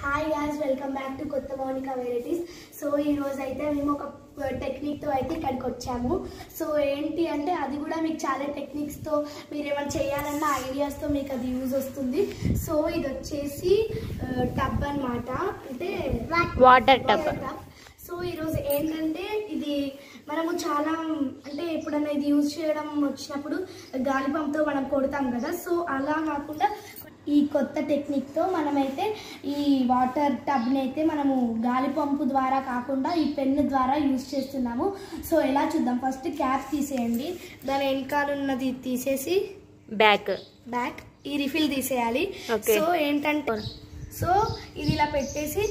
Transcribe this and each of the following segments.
Hi guys welcome back to కొత్త Mounika varieties so ఈ రోజు అయితే మేము ఒక టెక్నిక్తో అయితే ఇక్కడికి వచ్చాము సో ఏంటి అంటే అది కూడా మీకు చాలా టెక్నిక్స్తో మీరు ఏమైనా చేయాలన్న ఐడియాస్తో మీకు అది యూజ్ వస్తుంది సో ఇది వచ్చేసి టబ్ అన్నమాట అంటే వాటర్ టబ్ టబ్ సో ఈరోజు ఏంటంటే ఇది మనము చాలా అంటే ఎప్పుడన్నా ఇది యూజ్ చేయడం వచ్చినప్పుడు గాలి పంపుతో మనం కొడతాం కదా సో అలా కాకుండా ఈ కొత్త టెక్నిక్తో మనమైతే ఈ వాటర్ టబ్ని అయితే మనము గాలి పంపు ద్వారా కాకుండా ఈ పెన్ను ద్వారా యూజ్ చేస్తున్నాము సో ఎలా చూద్దాం ఫస్ట్ క్యాప్ తీసేయండి దాని వెనకాల ఉన్నది తీసేసి బ్యాక్ బ్యాక్ ఈ రిఫిల్ తీసేయాలి Okay. సో ఏంటంటే సో ఇది ఇలా పెట్టేసి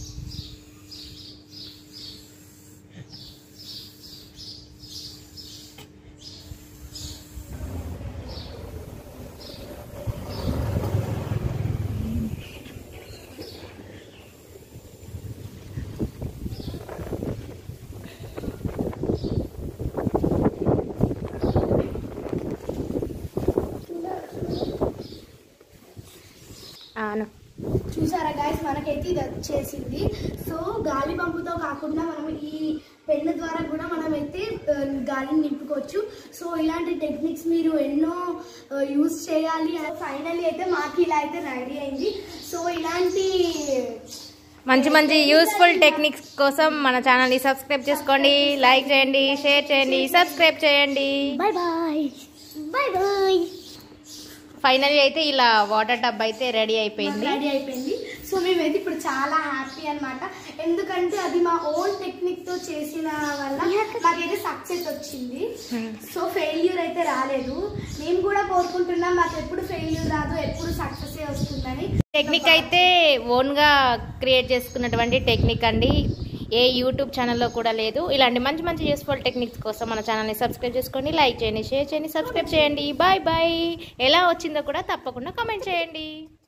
అవును చూసారా గాయస్ మనకైతే ఇది వచ్చేసింది సో గాలి పంపుతో కాకుండా మనం ఈ పెన్ను ద్వారా కూడా మనమైతే ఆ, గాలిని నింపుకోవచ్చు సో ఇలాంటి టెక్నిక్స్ మీరు ఎన్నో యూజ్ చేయాలి ఫైనల్లీ అయితే మాకు ఇలా అయితే రెడీ అయింది సో ఇలాంటి మంచి మంచి యూస్ఫుల్ టెక్నిక్స్ కోసం మన ఛానల్ని సబ్స్క్రైబ్ చేసుకోండి లైక్ చేయండి షేర్ చేయండి సబ్స్క్రైబ్ చేయండి bye bye bye bye final అయితే ఇలా వాటర్ టబ్ అయితే రెడీ అయిపోయింది రెడీ అయిపోయింది సో మేమైతే ఇప్పుడు చాలా హ్యాపీ అన్నమాట ఎందుకంటే అది మా ఓన్ టెక్నిక్ తో చేసిన వల్ల మాకైతే సక్సెస్ వచ్చింది సో ఫెయిల్యూర్ అయితే రాలేదు మేము కూడా కోరుకుంటున్నాం మాకు ఎప్పుడు ఫెయిల్యూర్ రాదు ఎప్పుడు సక్సెస్ వస్తుందని టెక్నిక్ అయితే ఓన్గా క్రియేట్ చేసుకున్నటువంటి టెక్నిక్ అండి ఏ యూట్యూబ్ ఛానల్లో కూడా లేదు ఇలాంటి మంచి మంచి యూస్ఫుల్ టెక్నిక్స్ కోసం మన ఛానల్ని సబ్స్క్రైబ్ చేసుకోండి లైక్ చేయండి షేర్ చేయండి సబ్స్క్రైబ్ చేయండి బాయ్ బాయ్ ఎలా వచ్చిందో కూడా తప్పకుండా కామెంట్ చేయండి